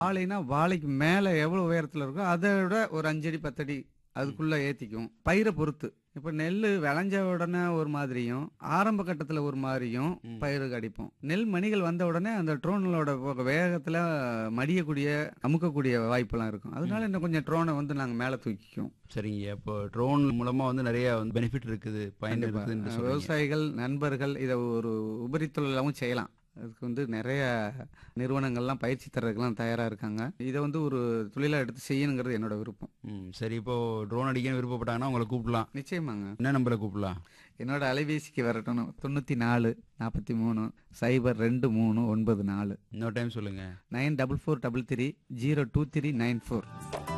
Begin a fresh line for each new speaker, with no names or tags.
வாழைனா வாழைக்கு மேல எவ்வளவு உயரத்துல இருக்கோ அதை விட ஒரு அஞ்சடி பத்தடி அதுக்குள்ள ஏத்திக்கும் பயிரை பொறுத்து இப்ப நெல் விளைஞ்ச உடனே ஒரு மாதிரியும் ஆரம்ப கட்டத்துல ஒரு மாதிரியும்
ம்.
பயிருக்கு அடிப்போம் நெல் மணிகள் வந்த உடனே அந்த ட்ரோனலோட வேகத்துல மடியக்கூடிய அமுக்கக்கூடிய வாய்ப்பெல்லாம் இருக்கும் அதனால இன்னும் கொஞ்சம் ட்ரோனை வந்து நாங்க மேல தூக்கிக்குவோம்
சரிங்க இப்போ ட்ரோன் மூலமா வந்து நிறைய வந்து பெனிஃபிட் இருக்குது பயன்
கண்டிப்பா.
இருக்குதுன்னு சொல்றீங்க.
விவசாயிகள் நண்பர்கள் இதை ஒரு உபரி தொழிலாகவும் செய்யலாம் அதுக்கு வந்து நிறைய நிறுவனங்கள்லாம் பயிற்சி தர்றதுக்கெல்லாம் தயாரா இருக்காங்க இதை வந்து ஒரு தொழிலா எடுத்து செய்யணுங்கிறது என்னோட விருப்பம்
ம் சரி இப்போ ட்ரோன் அடிக்க விருப்பப்பட்டாங்கன்னா உங்களை கூப்பிடலாம்
நிச்சயமாங்க
என்ன நம்பரை கூப்பிடலாம்
என்னோட அலைபேசிக்கு வரட்டும் தொண்ணூத்தி நாலு நாற்பத்தி மூணு சைபர் ரெண்டு மூணு ஒன்பது நாலு
இன்னொரு டைம் சொல்லுங்க
nine double four double three zero two three nine four